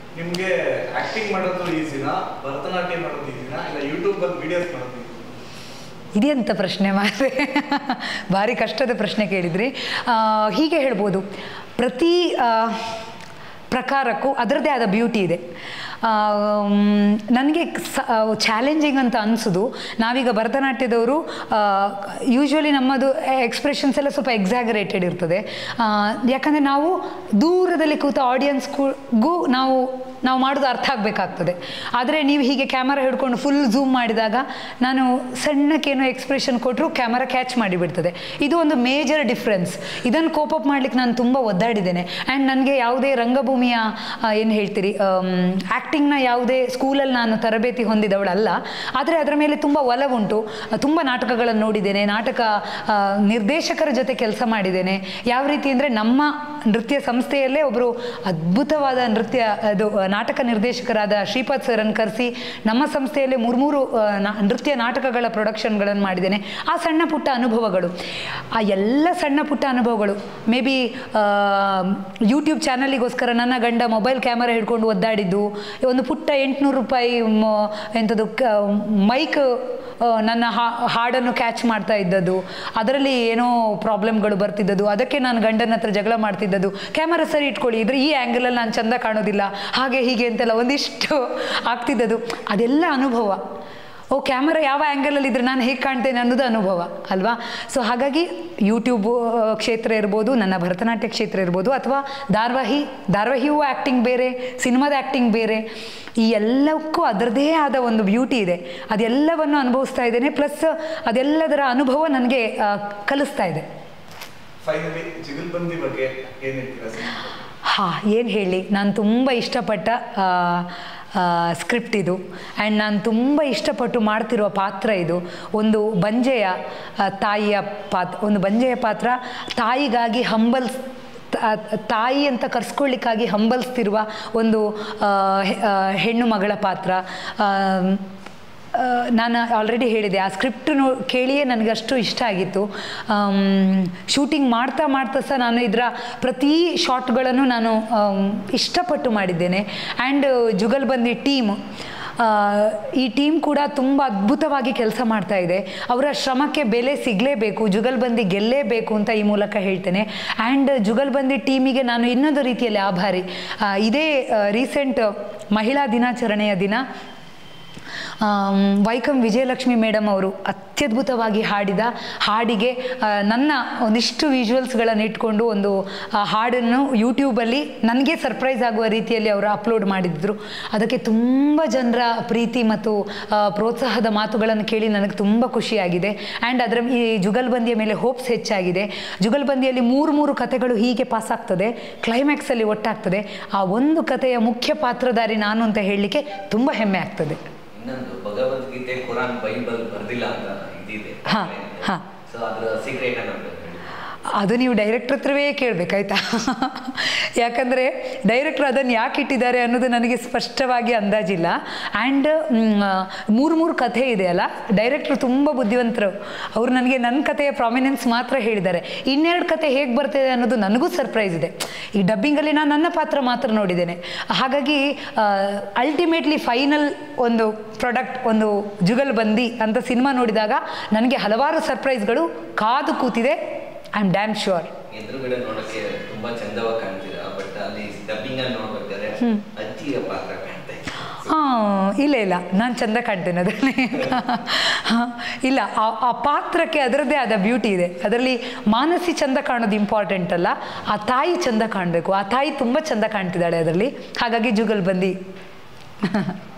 ನಿಮ್ಗೆ ಆಕ್ಟಿಂಗ್ ಮಾಡೋದು ಈಸಿನಾ ಭರತನಾಟ್ಯ ಮಾಡೋದು ಈಸಿನಾ ಇಲ್ಲ ಯೂಟ್ಯೂಬ್ ಅಲ್ಲಿ ವಿಡಿಯೋಸ್ ಮಾಡೋದು easy ನಾ? ಇದೆಂತ ಪ್ರಶ್ನೆ ಮಾರೆ ಭಾರಿ ಕಷ್ಟದ ಪ್ರಶ್ನೆ ಕೇಳಿದ್ರಿ ಆ, ಹೀಗೆ ಹೇಳ್ಬೋದು ಪ್ರತಿ ಆ, ಪ್ರಕಾರಕ್ಕೂ ಅದರದ್ದೇ ಆದ ಬ್ಯೂಟಿ ಇದೆ ನನಗೆ ಚಾಲೆಂಜಿಂಗ್ ಅಂತ ಅನಿಸೋದು ನಾವೀಗ ಭರತನಾಟ್ಯದವರು ಯೂಶ್ವಲಿ ನಮ್ಮದು ಎಕ್ಸ್ಪ್ರೆಷನ್ಸ್ ಎಲ್ಲ ಸ್ವಲ್ಪ ಎಕ್ಸಾಗರೇಟೆಡ್ ಇರ್ತದೆ ಆ, ಯಾಕಂದರೆ ನಾವು ದೂರದಲ್ಲಿ ಕೂತ ಆಡಿಯನ್ಸ್ಗೂ ನಾವು ನಾವು ಮಾಡೋದು ಅರ್ಥ ಆಗಬೇಕಾಗ್ತದೆ ಆದರೆ ನೀವು ಹೀಗೆ ಕ್ಯಾಮರಾ ಹಿಡ್ಕೊಂಡು ಫುಲ್ ಝೂಮ್ ಮಾಡಿದಾಗ ನಾನು ಸಣ್ಣಕ್ಕೇನೋ ಎಕ್ಸ್ಪ್ರೆಷನ್ ಕೊಟ್ಟರು ಕ್ಯಾಮರಾ ಕ್ಯಾಚ್ ಮಾಡಿಬಿಡ್ತದೆ ಇದು ಒಂದು ಮೇಜರ್ ಡಿಫ್ರೆನ್ಸ್ ಇದನ್ನು ಕೋಪ್ ಅಪ್ ಮಾಡ್ಲಿಕ್ಕೆ ನಾನು ತುಂಬ ಒದ್ದಾಡಿದ್ದೇನೆ ಆ್ಯಂಡ್ ನನಗೆ ಯಾವುದೇ ರಂಗಭೂಮಿಯ ಏನು ಹೇಳ್ತೀರಿ ಆ್ಯಕ್ಟಿಂಗ್ನ ಯಾವುದೇ ಸ್ಕೂಲಲ್ಲಿ ನಾನು ತರಬೇತಿ ಹೊಂದಿದವಳಲ್ಲ ಆದರೆ ಅದರ ಮೇಲೆ ತುಂಬ ಒಲವುಂಟು ತುಂಬ ನಾಟಕಗಳನ್ನು ನೋಡಿದ್ದೇನೆ ನಾಟಕ ಆ, ನಿರ್ದೇಶಕರ ಜೊತೆ ಕೆಲಸ ಮಾಡಿದ್ದೇನೆ ಯಾವ ರೀತಿ ಅಂದರೆ ನಮ್ಮ ನೃತ್ಯ ಸಂಸ್ಥೆಯಲ್ಲೇ ಒಬ್ಬರು ಅದ್ಭುತವಾದ ನೃತ್ಯ ಅದು ಆ, ನಾಟಕ ನಿರ್ದೇಶಕರಾದ ಶ್ರೀಪಾದ್ ಸರ್ರನ್ನು ಕರೆಸಿ ನಮ್ಮ ಸಂಸ್ಥೆಯಲ್ಲೇ ಮೂರ್ಮೂರು ಆ, ನಾ- ನೃತ್ಯ ನಾಟಕಗಳ ಪ್ರೊಡಕ್ಷನ್ಗಳನ್ನು ಮಾಡಿದ್ದೇನೆ ಆ ಸಣ್ಣ ಪುಟ್ಟ ಅನುಭವಗಳು ಆ ಎಲ್ಲ ಸಣ್ಣ ಪುಟ್ಟ ಅನುಭವಗಳು ಮೇ ಬಿ ಯೂಟ್ಯೂಬ್ ಚಾನಲಿಗೋಸ್ಕರ ನನ್ನ ಗಂಡ ಮೊಬೈಲ್ ಕ್ಯಾಮರಾ ಹಿಡ್ಕೊಂಡು ಒದ್ದಾಡಿದ್ದು ಒಂದು ಪುಟ್ಟ ಎಂಟುನೂರು ರೂಪಾಯಿ ಮ- ಎಂಥದ್ದು ಕ ಮೈಕ್ ಆ, ನನ್ನ ಹಾ- ಹಾಡನ್ನು ಕ್ಯಾಚ್ ಮಾಡ್ತಾ ಇದ್ದದ್ದು ಅದರಲ್ಲಿ ಏನೋ ಪ್ರಾಬ್ಲಮ್ಗಳು ಬರ್ತಿದ್ದದ್ದು ಅದಕ್ಕೆ ನಾನು ಗಂಡನ ಹತ್ರ ಜಗಳ ಮಾಡ್ತಿದ್ದದ್ದು ಕ್ಯಾಮರಾ ಸರಿ ಇಟ್ಕೊಳ್ಳಿ ಇದ್ರೆ ಈ ಆ್ಯಂಗಲಲ್ಲಿ ನಾನು ಚಂದ ಕಾಣೋದಿಲ್ಲ ಹಾಗೆ ಹೀಗೆ ಅಂತೆಲ್ಲ ಒಂದಿಷ್ಟು ಆಗ್ತಿದ್ದದ್ದು ಅದೆಲ್ಲ ಅನುಭವ ಓ ಕ್ಯಾಮರಾ ಯಾವ ಆ್ಯಂಗಲಲ್ಲಿ ಇದ್ರೆ ನಾನು ಹೇಗೆ ಕಾಣ್ತೇನೆ ಅನ್ನೋದು ಅನುಭವ ಅಲ್ವಾ ಸೊ ಹಾಗಾಗಿ ಯೂಟ್ಯೂಬ್ ಆ, ಕ್ಷೇತ್ರ ಇರ್ಬೋದು ನನ್ನ ಭರತನಾಟ್ಯ ಕ್ಷೇತ್ರ ಇರ್ಬೋದು ಅಥವಾ ಧಾರಾವಾಹಿ ಧಾರಾವಾಹಿಯೂ ಆ್ಯಕ್ಟಿಂಗ್ ಬೇರೆ ಸಿನಿಮಾದ ಆ್ಯಕ್ಟಿಂಗ್ ಬೇರೆ ಈ ಎಲ್ಲಕ್ಕೂ ಅದರದೇ ಆದ ಒಂದು ಬ್ಯೂಟಿ ಇದೆ ಅದೆಲ್ಲವನ್ನು ಅನುಭವಿಸ್ತಾ ಇದ್ದೇನೆ ಪ್ಲಸ್ ಅದೆಲ್ಲದರ ಅನುಭವ ನನಗೆ ಆ, ಕಲಿಸ್ತಾ ಇದೆ ಫೈನಲಿ ಜಿಗಲ್ಬಂದಿ ಬಗ್ಗೆ ಏನ್ ಹೇಳ್ತೀರಾ ಸಿನಿಮಾ ಹಾಂ ಏನು ಹೇಳಿ ನಾನು ತುಂಬ ಇಷ್ಟಪಟ್ಟ ಸ್ಕ್ರಿಪ್ಟ್ ಇದು ಆ್ಯಂಡ್ ನಾನು ತುಂಬ ಇಷ್ಟಪಟ್ಟು ಮಾಡ್ತಿರುವ ಪಾತ್ರ ಇದು ಒಂದು ಬಂಜೆಯ ಆ, ತಾಯಿಯ ಪಾತ್ರ ಒಂದು ಬಂಜೆಯ ಪಾತ್ರ ತಾಯಿಗಾಗಿ ಹಂಬಲ್ಸ್ ತ- ತಾಯಿ ಅಂತ ಕರ್ಸ್ಕೊಳ್ಳಿಕ್ಕಾಗಿ ಹಂಬಲಿಸ್ತಿರುವ ಒಂದು ಆ, ಹೆ- ಆ, ಹೆಣ್ಣು ಮಗಳ ಪಾತ್ರ ಆಮ್, ಆ, ನಾನು ಆಲ್ರೆಡಿ ಹೇಳಿದೆ ಆ ಸ್ಕ್ರಿಪ್ಟ್ ನೋ ಕೇಳಿಯೇ ನನಗೆ ಅಷ್ಟು ಇಷ್ಟ ಆಗಿತ್ತು ಶೂಟಿಂಗ್ ಮಾಡ್ತಾ ಮಾಡ್ತಾ ಸಹ ನಾನು ಇದರ ಪ್ರತಿ ಶಾಟ್ಗಳನ್ನು ನಾನು ಆಮ್, ಇಷ್ಟಪಟ್ಟು ಮಾಡಿದ್ದೇನೆ ಆ್ಯಂಡ್ ಜುಗಲ್ಬಂದಿ ಟೀಮ್ ಈ ಟೀಮ್ ಕೂಡ ತುಂಬ ಅದ್ಭುತವಾಗಿ ಕೆಲಸ ಮಾಡ್ತಾ ಇದೆ ಅವರ ಶ್ರಮಕ್ಕೆ ಬೆಲೆ ಸಿಗಲೇಬೇಕು ಜುಗಲ್ಬಂದಿ ಗೆಲ್ಲೇಬೇಕು ಅಂತ ಈ ಮೂಲಕ ಹೇಳ್ತೇನೆ ಆ್ಯಂಡ್ ಜುಗಲ್ಬಂದಿ ಟೀಮಿಗೆ ನಾನು ಇನ್ನೊಂದು ರೀತಿಯಲ್ಲಿ ಆಭಾರಿ ಆ, ಇದೇ ರೀಸೆಂಟ್ ಮಹಿಳಾ ದಿನಾಚರಣೆಯ ದಿನ ಆಮ್, ವೈಕಂ ವಿಜಯಲಕ್ಷ್ಮಿ ಮೇಡಮ್ ಅವರು ಅತ್ಯದ್ಭುತವಾಗಿ ಹಾಡಿದ ಹಾಡಿಗೆ ಆ, ನನ್ನ ಒಂದಿಷ್ಟು ವಿಜುವಲ್ಸ್ಗಳನ್ನು ಇಟ್ಕೊಂಡು ಒಂದು ಆ, ಹಾಡನ್ನು ಯೂಟ್ಯೂಬಲ್ಲಿ ನನಗೆ ಸರ್ಪ್ರೈಸ್ ಆಗುವ ರೀತಿಯಲ್ಲಿ ಅವರು ಅಪ್ಲೋಡ್ ಮಾಡಿದ್ರು ಅದಕ್ಕೆ ತುಂಬ ಜನರ ಪ್ರೀತಿ ಮತ್ತು ಆ, ಪ್ರೋತ್ಸಾಹದ ಮಾತುಗಳನ್ನು ಕೇಳಿ ನನಗೆ ತುಂಬ ಖುಷಿಯಾಗಿದೆ ಆ್ಯಂಡ್ ಅದರ ಈ ಜುಗಲ್ಬಂದಿಯ ಮೇಲೆ ಹೋಪ್ಸ್ ಹೆಚ್ಚಾಗಿದೆ ಜುಗಲ್ಬಂದಿಯಲ್ಲಿ ಮೂರು ಮೂರು ಕಥೆಗಳು ಹೀಗೆ ಪಾಸ್ ಆಗ್ತದೆ ಕ್ಲೈಮ್ಯಾಕ್ಸಲ್ಲಿ ಒಟ್ಟಾಗ್ತದೆ ಆ ಒಂದು ಕಥೆಯ ಮುಖ್ಯ ಪಾತ್ರಧಾರಿ ನಾನು ಅಂತ ಹೇಳಲಿಕ್ಕೆ ತುಂಬ ಹೆಮ್ಮೆ ಆಗ್ತದೆ ಇನ್ನೊಂದು ಭಗವದ್ಗೀತೆ ಕುರಾನ್ ಬೈಬಲ್ ಬರ್ದಿಲ್ಲ ಅಂತ ಇದಿದೆ ಹಾ, ಹಾ. ಸೊ ಅದ್ರ ಸೀಕ್ರೆಟ್ ಅನ್ನ ಹೇಳಿ ಅದು ನೀವು ಡೈರೆಕ್ಟ್ರ್ ಹತ್ರವೇ ಕೇಳಬೇಕಾಯ್ತಾ ಯಾಕಂದರೆ ಡೈರೆಕ್ಟ್ರ್ ಅದನ್ನು ಯಾಕೆ ಇಟ್ಟಿದ್ದಾರೆ ಅನ್ನೋದು ನನಗೆ ಸ್ಪಷ್ಟವಾಗಿ ಅಂದಾಜಿಲ್ಲ ಆ್ಯಂಡ್ ಮೂರು ಮೂರು ಕಥೆ ಇದೆ ಅಲ್ಲ ಡೈರೆಕ್ಟ್ರು ತುಂಬ ಬುದ್ಧಿವಂತರು ಅವರು ನನಗೆ ನನ್ನ ಕಥೆಯ ಪ್ರಾಮಿನೆನ್ಸ್ ಮಾತ್ರ ಹೇಳಿದ್ದಾರೆ ಇನ್ನೆರಡು ಕತೆ ಹೇಗೆ ಬರ್ತಿದೆ ಅನ್ನೋದು ನನಗೂ ಸರ್ಪ್ರೈಸ್ ಇದೆ ಈ ಡಬ್ಬಿಂಗಲ್ಲಿ ನಾನು ನನ್ನ ಪಾತ್ರ ಮಾತ್ರ ನೋಡಿದ್ದೇನೆ ಹಾಗಾಗಿ ಅಲ್ಟಿಮೇಟ್ಲಿ ಫೈನಲ್ ಒಂದು ಪ್ರಾಡಕ್ಟ್ ಒಂದು ಜುಗಲ್ಬಂದಿ ಅಂತ ಸಿನಿಮಾ ನೋಡಿದಾಗ ನನಗೆ ಹಲವಾರು ಸರ್ಪ್ರೈಸ್ಗಳು ಕಾದು ಕೂತಿದೆ ಐ ಆಮ್ ಡ್ಯಾಮ್ ಶ್ಯೂರ್ ಎದುರುಗಡೆ ನೋಡಕ್ಕೆ ತುಂಬಾ ಚಂದವಾಗಿ ಕಾಣ್ತೀರಾ ಬಟ್ ಅಲ್ಲಿ ಡಬ್ಬಿಂಗ್ ಅಲ್ಲಿ ನೋಡ್ಬೇಕಾದ್ರೆ ಅಜ್ಜಿಯ ಪಾತ್ರ ಕಾಣ್ತಾ ಇದೆ ಹಾಂ ಇಲ್ಲ ಇಲ್ಲ ನಾನು ಚಂದ ಕಾಣ್ತೇನೆ ಅದರಲ್ಲಿ ಇಲ್ಲ ಆ ಆ ಪಾತ್ರಕ್ಕೆ ಅದರದ್ದೇ ಆದ ಬ್ಯೂಟಿ ಇದೆ ಅದರಲ್ಲಿ ಮಾನಸಿ ಚಂದ ಕಾಣೋದು ಇಂಪಾರ್ಟೆಂಟ್ ಅಲ್ಲ ಆ ತಾಯಿ ಚಂದ ಕಾಣಬೇಕು ಆ ತಾಯಿ ತುಂಬ ಚಂದ ಕಾಣ್ತಿದ್ದಾಳೆ ಅದರಲ್ಲಿ ಹಾಗಾಗಿ ಜುಗಲ್ ಬಂದಿ